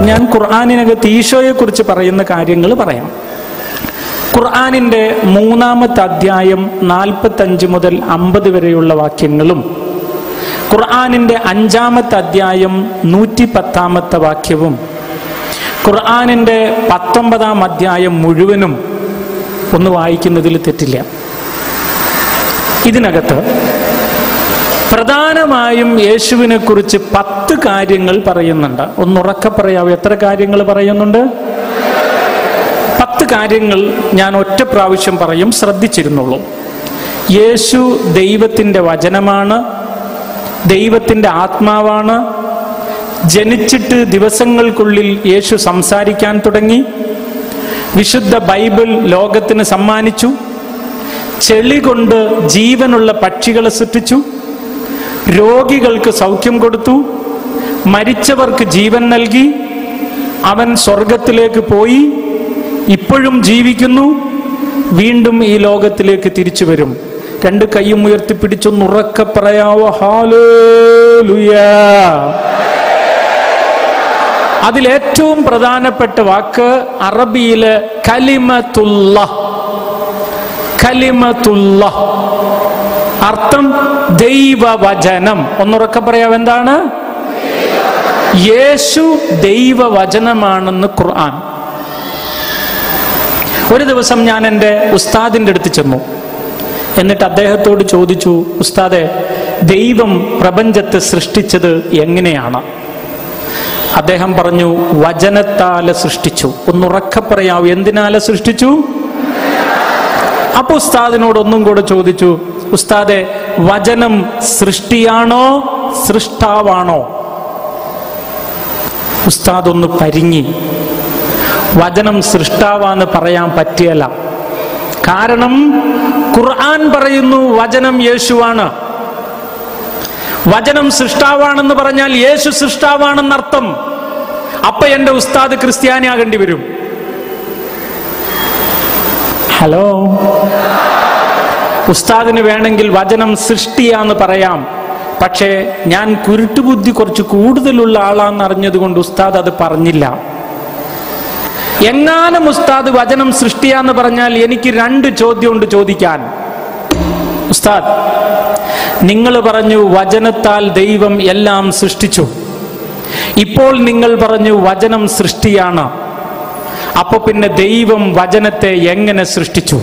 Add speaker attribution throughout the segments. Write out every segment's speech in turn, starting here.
Speaker 1: ഞാൻ ഖുർആാനിനകത്ത് ഈശോയെ കുറിച്ച് പറയുന്ന കാര്യങ്ങൾ പറയാം ഖുർആാനിന്റെ മൂന്നാമത്തെ അധ്യായം നാൽപ്പത്തഞ്ച് മുതൽ അമ്പത് വരെയുള്ള വാക്യങ്ങളും ഖുർആാനിന്റെ അഞ്ചാമത്തെ അധ്യായം നൂറ്റി പത്താമത്തെ വാക്യവും ഖുർആാനിന്റെ പത്തൊമ്പതാം അധ്യായം മുഴുവനും ഒന്ന് വായിക്കുന്നതിൽ തെറ്റില്ല ഇതിനകത്ത് പ്രധാനമായും യേശുവിനെ കുറിച്ച് പത്ത് കാര്യങ്ങൾ പറയുന്നുണ്ട് ഒന്നുറക്കെ പറയാവൂ എത്ര കാര്യങ്ങൾ പറയുന്നുണ്ട് പത്ത് കാര്യങ്ങൾ ഞാൻ ഒറ്റ പ്രാവശ്യം പറയും ശ്രദ്ധിച്ചിരുന്നുള്ളൂ യേശു ദൈവത്തിൻ്റെ വചനമാണ് ദൈവത്തിൻ്റെ ആത്മാവാണ് ജനിച്ചിട്ട് ദിവസങ്ങൾക്കുള്ളിൽ യേശു സംസാരിക്കാൻ തുടങ്ങി വിശുദ്ധ ബൈബിൾ ലോകത്തിന് സമ്മാനിച്ചു ചെളി കൊണ്ട് ജീവനുള്ള പക്ഷികളെ സൃഷ്ടിച്ചു രോഗികൾക്ക് സൗഖ്യം കൊടുത്തു മരിച്ചവർക്ക് ജീവൻ നൽകി അവൻ സ്വർഗത്തിലേക്ക് പോയി ഇപ്പോഴും ജീവിക്കുന്നു വീണ്ടും ഈ ലോകത്തിലേക്ക് തിരിച്ചു വരും രണ്ട് കൈയും ഉയർത്തിപ്പിടിച്ചൊന്ന് ഉറക്കെ പറയാവോ ഹാലേലുയാ അതിലേറ്റവും പ്രധാനപ്പെട്ട വാക്ക് അറബിയില് കലിമത്തുള്ള കലിമത്തുള്ള അർത്ഥം ദൈവവചനം ഒന്നുറക്കെ പറയാം എന്താണ് യേശു ദൈവവചനമാണെന്ന് ഖുർആൻ ഒരു ദിവസം ഞാൻ എൻ്റെ ഉസ്താദിൻ്റെ അടുത്ത് ചെന്നു എന്നിട്ട് അദ്ദേഹത്തോട് ചോദിച്ചു ഉസ്താദെ ദൈവം പ്രപഞ്ചത്തെ സൃഷ്ടിച്ചത് എങ്ങനെയാണ് അദ്ദേഹം പറഞ്ഞു വചനത്താല് സൃഷ്ടിച്ചു ഒന്നുറക്കെ പറയാവൂ എന്തിനാല് സൃഷ്ടിച്ചു അപ്പൊ ഉസ്താദിനോട് ഒന്നും കൂടെ ചോദിച്ചു ഉസ്താദെ വചനം സൃഷ്ടിയാണോ സൃഷ്ടാവാണോ ഉസ്താദ് ഒന്ന് പരിങ്ങി വചനം സൃഷ്ടാവാന്ന് പറയാൻ പറ്റിയല്ല കാരണം ഖുർആൻ പറയുന്നു വചനം യേശുവാണ് വചനം സൃഷ്ടാവാണെന്ന് പറഞ്ഞാൽ യേശു സൃഷ്ടാവാണെന്നർത്ഥം അപ്പൊ എന്റെ ഉസ്താദ് ക്രിസ്ത്യാനിയാകേണ്ടി വരും ഹലോ ഉസ്താദിന് വേണമെങ്കിൽ വചനം സൃഷ്ടിയാന്ന് പറയാം പക്ഷേ ഞാൻ കുരുട്ടുബുദ്ധി കുറച്ച് കൂടുതലുള്ള ആളാന്ന് അറിഞ്ഞതുകൊണ്ട് ഉസ്താദ് അത് പറഞ്ഞില്ല എങ്ങാനും ഉസ്താദ് വചനം സൃഷ്ടിയാന്ന് പറഞ്ഞാൽ എനിക്ക് രണ്ട് ചോദ്യമുണ്ട് ചോദിക്കാൻ ഉസ്താദ് നിങ്ങൾ പറഞ്ഞു വചനത്താൽ ദൈവം എല്ലാം സൃഷ്ടിച്ചു ഇപ്പോൾ നിങ്ങൾ പറഞ്ഞു വചനം സൃഷ്ടിയാണ് അപ്പൊ പിന്നെ ദൈവം വചനത്തെ എങ്ങനെ സൃഷ്ടിച്ചു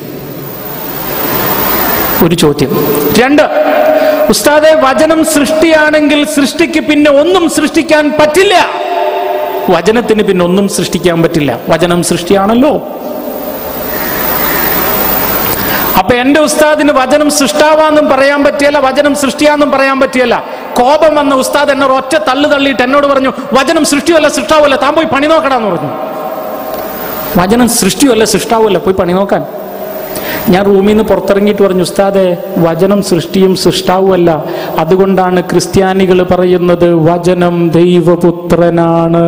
Speaker 1: ഒരു ചോദ്യം രണ്ട് ഉസ്താദെ വചനം സൃഷ്ടിയാണെങ്കിൽ സൃഷ്ടിക്ക് പിന്നെ ഒന്നും സൃഷ്ടിക്കാൻ പറ്റില്ല വചനത്തിന് പിന്നെ ഒന്നും സൃഷ്ടിക്കാൻ പറ്റില്ല വചനം സൃഷ്ടിയാണല്ലോ അപ്പൊ എന്റെ ഉസ്താദിന് വചനം സൃഷ്ടാവാന്നും പറയാൻ പറ്റിയല്ല വചനം സൃഷ്ടിയാന്നും പറയാൻ പറ്റിയല്ല കോപം വന്ന ഉസ്താദ് എന്നോട് ഒറ്റ തള്ളു തള്ളിയിട്ട് എന്നോട് പറഞ്ഞു വചനം സൃഷ്ടിയല്ല സൃഷ്ടാവല്ല താൻ പോയി പണി നോക്കടാന്ന് പറഞ്ഞു വചനം സൃഷ്ടിയല്ല സൃഷ്ടാവല്ല പോയി പണി നോക്കാൻ ഞാൻ റൂമിൽ നിന്ന് പുറത്തിറങ്ങിയിട്ട് പറഞ്ഞു ഉസ്താദെ വചനം സൃഷ്ടിയും സൃഷ്ടാവുമല്ല അതുകൊണ്ടാണ് ക്രിസ്ത്യാനികൾ പറയുന്നത് വചനം ദൈവപുത്രനാണ്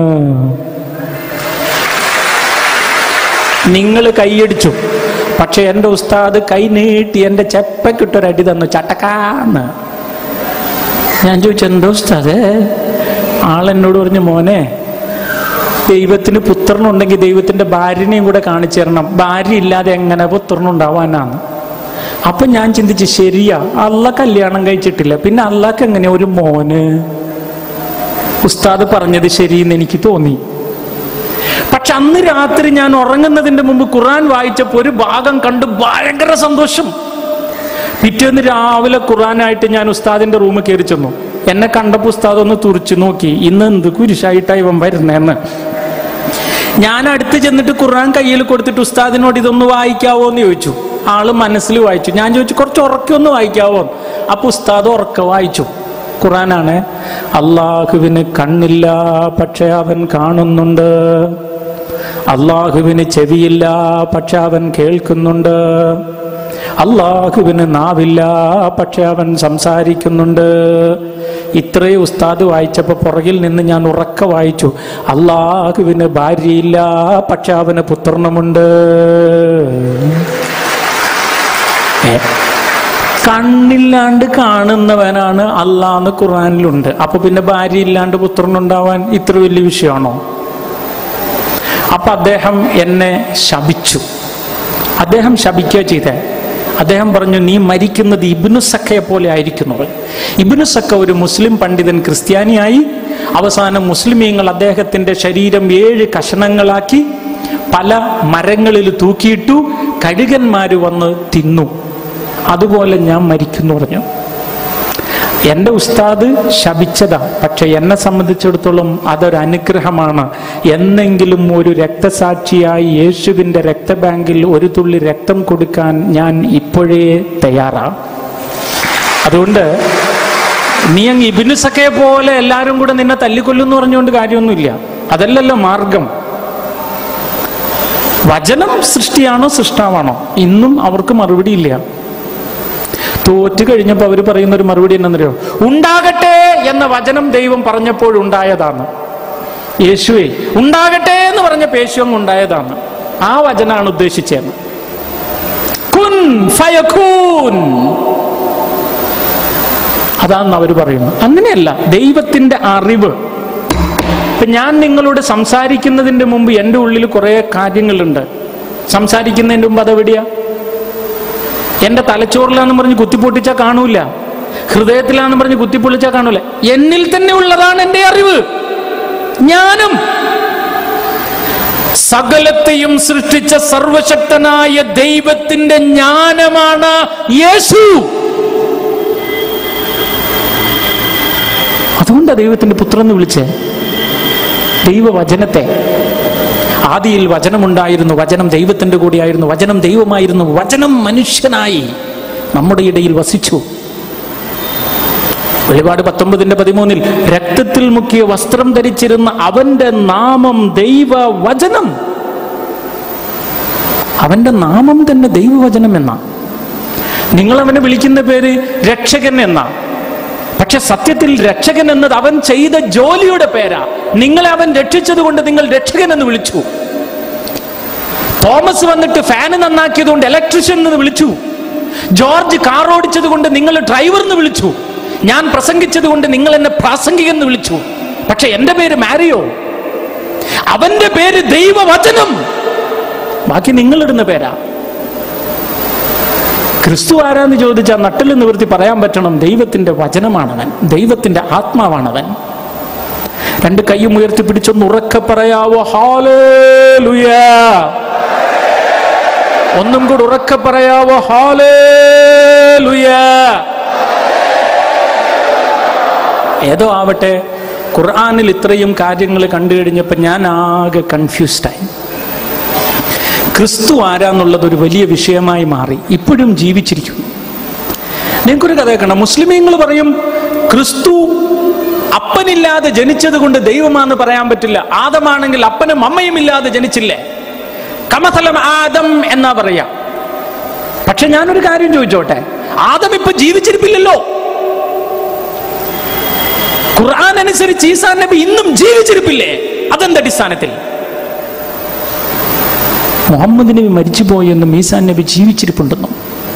Speaker 1: നിങ്ങൾ കൈയടിച്ചു പക്ഷെ എൻ്റെ ഉസ്താദ് കൈ നീട്ടി എൻ്റെ ചെപ്പക്കിട്ടൊരടി തന്നു ചട്ടക്കാന്ന് ഞാൻ ചോദിച്ചു എന്താ ഉസ്താദേ ആളെന്നോട് പറഞ്ഞു മോനെ ദൈവത്തിന് പുത്രനുണ്ടെങ്കിൽ ദൈവത്തിന്റെ ഭാര്യനെയും കൂടെ കാണിച്ചു തരണം ഭാര്യ ഇല്ലാതെ എങ്ങനെ പുത്രനുണ്ടാവാനാണ് അപ്പൊ ഞാൻ ചിന്തിച്ചു ശരിയാ അല്ല കല്യാണം കഴിച്ചിട്ടില്ല പിന്നെ അള്ളാഹ്ക്ക് എങ്ങനെ ഒരു മോന് ഉസ്താദ് പറഞ്ഞത് ശരിയെന്ന് എനിക്ക് തോന്നി പക്ഷെ അന്ന് രാത്രി ഞാൻ ഉറങ്ങുന്നതിന്റെ മുമ്പ് ഖുറാൻ വായിച്ചപ്പോൾ ഒരു ഭാഗം കണ്ട് ഭയങ്കര സന്തോഷം പിറ്റേന്ന് രാവിലെ ഖുറാനായിട്ട് ഞാൻ ഉസ്താദിന്റെ റൂമിൽ കയറി ചെന്നു എന്നെ കണ്ടപ്പോൾ ഉസ്താദ് ഒന്ന് തുറിച്ചു നോക്കി ഇന്ന് എന്ത് കുരിശായിട്ടാ ഇവൻ വരുന്നേന്ന് ഞാൻ അടുത്ത് ചെന്നിട്ട് ഖുർആൻ കയ്യിൽ കൊടുത്തിട്ട് ഉസ്താദിനോട് ഇതൊന്ന് വായിക്കാവോ എന്ന് ചോദിച്ചു ആള് മനസ്സിൽ വായിച്ചു ഞാൻ ചോദിച്ചു കുറച്ച് ഉറക്കെ ഒന്ന് വായിക്കാവോ അപ്പൊ ഉസ്താദ് ഉറക്കെ വായിച്ചു ഖുറാനാണ് അള്ളാഹുവിന് കണ്ണില്ല പക്ഷെ അവൻ കാണുന്നുണ്ട് അള്ളാഹുവിന് ചെവിയില്ല പക്ഷെ അവൻ കേൾക്കുന്നുണ്ട് അള്ളാഹുവിന് നാവില്ല പക്ഷെ അവൻ സംസാരിക്കുന്നുണ്ട് ഇത്രയും ഉസ്താദ് വായിച്ചപ്പോൾ പുറകിൽ നിന്ന് ഞാൻ ഉറക്കെ വായിച്ചു അള്ളാഹുവിന് ഭാര്യയില്ല പക്ഷെ അവന് പുത്രനുമുണ്ട് ഏ, കണ്ണില്ലാണ്ട് കാണുന്നവനാണ് അള്ളാന്ന് ഖുറാനിലുണ്ട് അപ്പൊ പിന്നെ ഭാര്യ ഇല്ലാണ്ട് പുത്രനുണ്ടാവാൻ ഇത്ര വലിയ വിഷയമാണോ അപ്പൊ അദ്ദേഹം എന്നെ ശപിച്ചു അദ്ദേഹം ശപിക്കുക ചെയ്തേ അദ്ദേഹം പറഞ്ഞു നീ മരിക്കുന്നത് ഇബ്നു സക്കയെ പോലെ ആയിരിക്കുന്നു ഇബ്നു സക്ക ഒരു മുസ്ലിം പണ്ഡിതൻ ക്രിസ്ത്യാനിയായി അവസാനം മുസ്ലിമീങ്ങൾ അദ്ദേഹത്തിന്റെ ശരീരം ഏഴ് കഷണങ്ങളാക്കി പല മരങ്ങളിൽ തൂക്കിയിട്ടു കഴുകന്മാര് വന്ന് തിന്നു അതുപോലെ ഞാൻ മരിക്കുന്നു പറഞ്ഞു എൻ്റെ ഉസ്താദ് ശപിച്ചതാ പക്ഷെ എന്നെ സംബന്ധിച്ചിടത്തോളം അതൊരു അനുഗ്രഹമാണ് എന്നെങ്കിലും ഒരു രക്തസാക്ഷിയായി യേശുവിൻ്റെ രക്തബാങ്കിൽ ഒരു തുള്ളി രക്തം കൊടുക്കാൻ ഞാൻ ഇപ്പോഴേ തയ്യാറാ അതുകൊണ്ട് നീ അങ്ങ് ഇബിനുസക്കയെ പോലെ എല്ലാവരും കൂടെ നിന്നെ തല്ലിക്കൊല്ലുന്നു പറഞ്ഞുകൊണ്ട് കാര്യമൊന്നുമില്ല അതല്ലല്ലോ മാർഗം വചനം സൃഷ്ടിയാണോ സൃഷ്ടാവാണോ ഇന്നും അവർക്ക് മറുപടി ഇല്ല തോറ്റ് കഴിഞ്ഞപ്പോൾ അവർ പറയുന്ന ഒരു മറുപടി എന്നറിയോ ഉണ്ടാകട്ടെ എന്ന വചനം ദൈവം പറഞ്ഞപ്പോൾ ഉണ്ടായതാണ് യേശുവേ ഉണ്ടാകട്ടെ എന്ന് പറഞ്ഞപ്പോൾ യേശു അങ്ങ് ഉണ്ടായതാണ് ആ വചനാണ് ഉദ്ദേശിച്ചത് കുൻ ഫയഖൂൻ അതാണെന്ന് അവർ പറയുന്നു അങ്ങനെയല്ല ദൈവത്തിന്റെ അറിവ് ഇപ്പൊ ഞാൻ നിങ്ങളോട് സംസാരിക്കുന്നതിന്റെ മുമ്പ് എൻ്റെ ഉള്ളിൽ കുറേ കാര്യങ്ങളുണ്ട് സംസാരിക്കുന്നതിന്റെ മുമ്പ് അതെവിടെയാ എന്റെ തലച്ചോറിലാന്ന് പറഞ്ഞ് കുത്തിപ്പൊട്ടിച്ചാൽ കാണൂല ഹൃദയത്തിലാന്ന് പറഞ്ഞ് കുത്തിപ്പൊളിച്ചാൽ കാണൂല എന്നിൽ തന്നെ ഉള്ളതാണ് എന്റെ അറിവ് ജ്ഞാനം സകലത്തെയും സൃഷ്ടിച്ച സർവശക്തനായ ദൈവത്തിന്റെ ജ്ഞാനമാണ് യേശു അതുകൊണ്ടാ ദൈവത്തിന്റെ പുത്രൻ എന്ന് വിളിച്ചേ ദൈവവചനത്തെ ആദിയിൽ വചനമുണ്ടായിരുന്നു വചനം ദൈവത്തിന്റെ കൂടെയായിരുന്നു വചനം ദൈവമായിരുന്നു വചനം മനുഷ്യനായി നമ്മുടെ ഇടയിൽ വസിച്ചു വെളിപാട് പത്തൊമ്പതിന്റെ പതിമൂന്നിൽ രക്തത്തിൽ മുക്കിയ വസ്ത്രം ധരിച്ചിരുന്ന അവന്റെ നാമം ദൈവ വചനം അവന്റെ നാമം തന്നെ ദൈവവചനം എന്നാ നിങ്ങൾ അവനെ വിളിക്കുന്ന പേര് രക്ഷകൻ എന്നാ പക്ഷെ സത്യത്തിൽ രക്ഷകൻ എന്നത് അവൻ ചെയ്ത ജോലിയുടെ പേരാ നിങ്ങളെ അവൻ രക്ഷിച്ചത് കൊണ്ട് നിങ്ങൾ രക്ഷകൻ എന്ന് വിളിച്ചു തോമസ് വന്നിട്ട് ഫാന് നന്നാക്കിയത് കൊണ്ട് ഇലക്ട്രീഷ്യൻ എന്ന് വിളിച്ചു ജോർജ് കാർ ഓടിച്ചത് കൊണ്ട് നിങ്ങൾ ഡ്രൈവർ എന്ന് വിളിച്ചു ഞാൻ പ്രസംഗിച്ചത് കൊണ്ട് നിങ്ങൾ എന്നെ പ്രാസംഗികൻ എന്ന് വിളിച്ചു പക്ഷെ എന്റെ പേര് മാരിയോ അവന്റെ പേര് ദൈവവചനം ബാക്കി നിങ്ങളിടുന്ന പേരാ ക്രിസ്തു ആരാന്ന് ചോദിച്ചാൽ നട്ടിൽ നിവൃത്തി പറയാൻ പറ്റണം ദൈവത്തിന്റെ വചനമാണവൻ ദൈവത്തിന്റെ ആത്മാവാണവൻ രണ്ട് കൈയും ഉയർത്തി പിടിച്ചൊന്ന് ഉറക്കെ പറയാവോ ഹാലേലുയ ഒന്നും കൂടി ഉറക്കെ പറയാവോ ഹാലേലുയ ഏതോ ആവട്ടെ ഖുർആാനിൽ ഇത്രയും കാര്യങ്ങൾ കണ്ടു കഴിഞ്ഞപ്പോൾ ഞാൻ ആകെ കൺഫ്യൂസ്ഡായി ക്രിസ്തു ആരാന്നുള്ളത് ഒരു വലിയ വിഷയമായി മാറി ഇപ്പോഴും ജീവിച്ചിരിക്കുന്നു നിങ്ങൾക്കൊരു കഥ കേൾക്കണം മുസ്ലിമീങ്ങൾ പറയും ക്രിസ്തു അപ്പനില്ലാതെ ജനിച്ചത് കൊണ്ട് ദൈവമാണെന്ന് പറയാൻ പറ്റില്ല ആദമാണെങ്കിൽ അപ്പനും അമ്മയും ഇല്ലാതെ ജനിച്ചില്ലേ കമതലം ആദം എന്നാ പറയാ പക്ഷെ ഞാനൊരു കാര്യം ചോദിച്ചോട്ടെ ആദം ഇപ്പൊ ജീവിച്ചിരിപ്പില്ലല്ലോ ഖുർആൻ അനുസരിച്ച് ഈസാ നബി ഇന്നും ജീവിച്ചിരിപ്പില്ലേ അതെന്ത് അടിസ്ഥാനത്തിൽ മുഹമ്മദ് നബി മരിച്ചുപോയെന്നും ഈസാൻ നബി ജീവിച്ചിരിപ്പുണ്ടെന്നും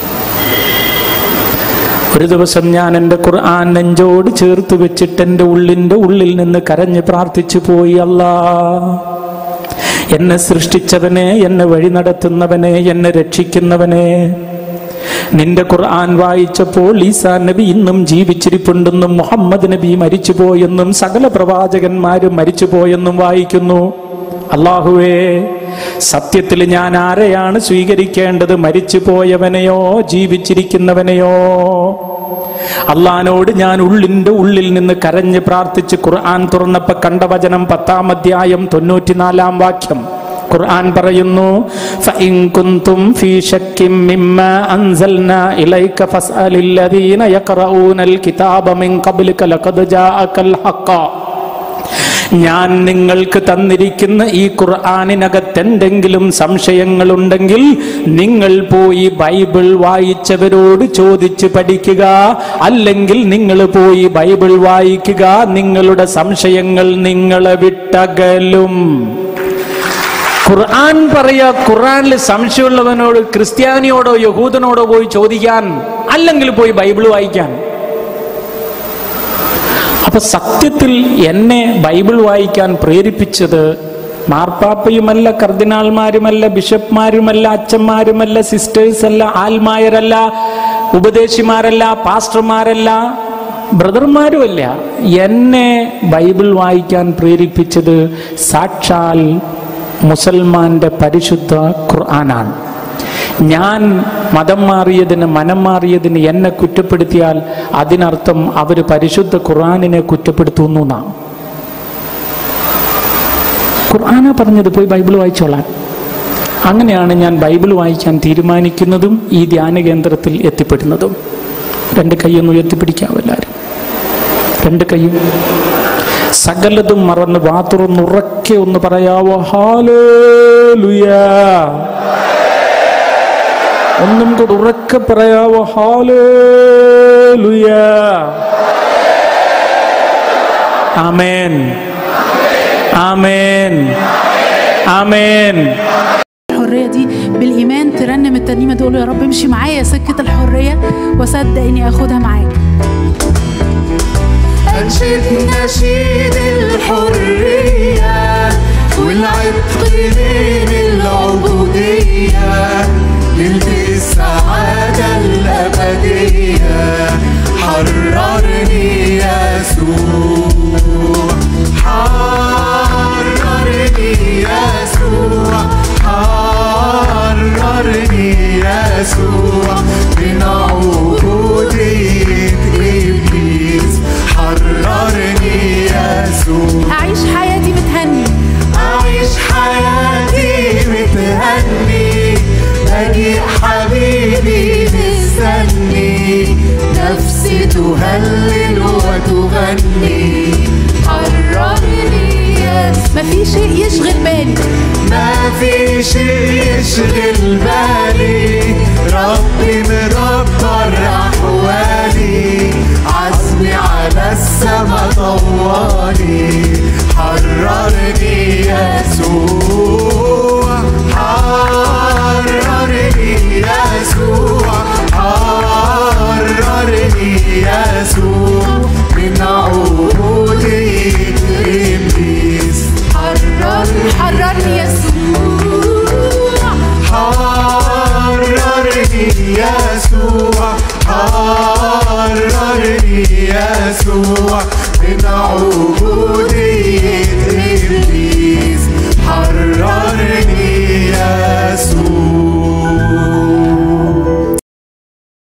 Speaker 1: ഒരു ദിവസം ഞാൻ എൻ്റെ ഖുർആൻ നെഞ്ചോട് ചേർത്ത് വെച്ചിട്ട് എൻ്റെ ഉള്ളിൻ്റെ ഉള്ളിൽ നിന്ന് കരഞ്ഞ് പ്രാർത്ഥിച്ചു പോയി അല്ലാ എന്നെ സൃഷ്ടിച്ചവനെ എന്നെ വഴി നടത്തുന്നവനെ എന്നെ രക്ഷിക്കുന്നവനെ നിന്റെ ഖുർആൻ വായിച്ചപ്പോൾ ഈസാ നബി ഇന്നും ജീവിച്ചിരിപ്പുണ്ടെന്നും മുഹമ്മദ് നബി മരിച്ചുപോയെന്നും സകല പ്രവാചകന്മാരും മരിച്ചുപോയെന്നും വായിക്കുന്നു അള്ളാഹുവേ സത്യത്തിൽ ഞാൻ ആരെയാണ് സ്വീകരിക്കേണ്ടത് മരിച്ചു പോയവനെയോ ജീവിച്ചിരിക്കുന്നവനെയോ അള്ളഹാനോട് ഞാൻ ഉള്ളിന്റെ ഉള്ളിൽ നിന്ന് കരഞ്ഞ് പ്രാർത്ഥിച്ച് ഖുർആൻ തുറന്നപ്പോ കണ്ട വചനം പത്താം അധ്യായം തൊണ്ണൂറ്റിനാലാം വാക്യം ഖുർആൻ പറയുന്നു فإن كنتم في شك مما أنزلنا إليك فاسأل الذين يقرؤون الكتاب من قبلك لقد جاءك الحق ഞാൻ നിങ്ങൾക്ക് തന്നിരിക്കുന്ന ഈ ഖുർആാനിനകത്ത് എന്തെങ്കിലും സംശയങ്ങളുണ്ടെങ്കിൽ നിങ്ങൾ പോയി ബൈബിൾ വായിച്ചവരോട് ചോദിച്ച് പഠിക്കുക അല്ലെങ്കിൽ നിങ്ങൾ പോയി ബൈബിൾ വായിക്കുക നിങ്ങളുടെ സംശയങ്ങൾ നിങ്ങളെ വിട്ടകലും ഖുർആൻ പറയാ ഖുർആനിൽ സംശയമുള്ളവനോട് ക്രിസ്ത്യാനിയോടോ യഹൂദനോടോ പോയി ചോദിക്കാൻ അല്ലെങ്കിൽ പോയി ബൈബിൾ വായിക്കാൻ അപ്പൊ സത്യത്തിൽ എന്നെ ബൈബിൾ വായിക്കാൻ പ്രേരിപ്പിച്ചത് മാർപ്പാപ്പയുമല്ല കർദിനാൾമാരുമല്ല ബിഷപ്പ്മാരുമല്ല അച്ഛന്മാരുമല്ല സിസ്റ്റേഴ്സ് അല്ല ആൽമായരല്ല ഉപദേശിമാരല്ല പാസ്റ്റർമാരല്ല ബ്രദർമാരുമല്ല എന്നെ ബൈബിൾ വായിക്കാൻ പ്രേരിപ്പിച്ചത് സാക്ഷാൽ മുസൽമാന്റെ പരിശുദ്ധ ഖുർആനാണ് ഞാൻ മതം മാറിയതിന് മനം മാറിയതിന് എന്നെ കുറ്റപ്പെടുത്തിയാൽ അതിനർത്ഥം അവർ പരിശുദ്ധ ഖുർആാനിനെ കുറ്റപ്പെടുത്തുന്നു നാം ഖുർആന പറഞ്ഞത് പോയി ബൈബിൾ വായിച്ചോളാൻ അങ്ങനെയാണ് ഞാൻ ബൈബിൾ വായിക്കാൻ തീരുമാനിക്കുന്നതും ഈ ധ്യാന കേന്ദ്രത്തിൽ എത്തിപ്പെടുന്നതും രണ്ട് കൈയൊന്ന് ഉയർത്തിപ്പിടിക്കാവും എല്ലാവരും രണ്ട് കൈയും സകലതും മറന്ന് വാതുറന്ന് ഉറക്കെ ഒന്ന് പറയാവോ ഹാലേലുയാ ഒന്നും കൂടെ ഉറക്കെ പറയാവോ ഹാലേലുയാ ആമേൻ ആമേൻ ആമേൻ
Speaker 2: الحرية دي بالإيمان ترنم الترنيمة تقول له يا رب امشي معايا سكة الحرية وصدق إني آخدها معاك
Speaker 3: أنشد نشيد الحرية والعتق من العبودية نلبس السعادة الأبدية حررني يسوع حررني يسوع حررني يسوع من عبودية إبليس حررني يسوع
Speaker 2: أعيش حياتي متهني
Speaker 3: أعيش حياتي متهني أجيء حبيبي مستني نفسي تهلل وتغني حررني يسوع
Speaker 2: ما في شيء يشغل بالي
Speaker 3: ما في شيء يشغل بالي ربي مربر أحوالي عزمي على السما طوالي حررني يسوع حررني يسوع حررني يسوع من عبودية إبليس حررني
Speaker 2: حررني يسوع
Speaker 3: حررني يسوع حررني يسوع من عبودية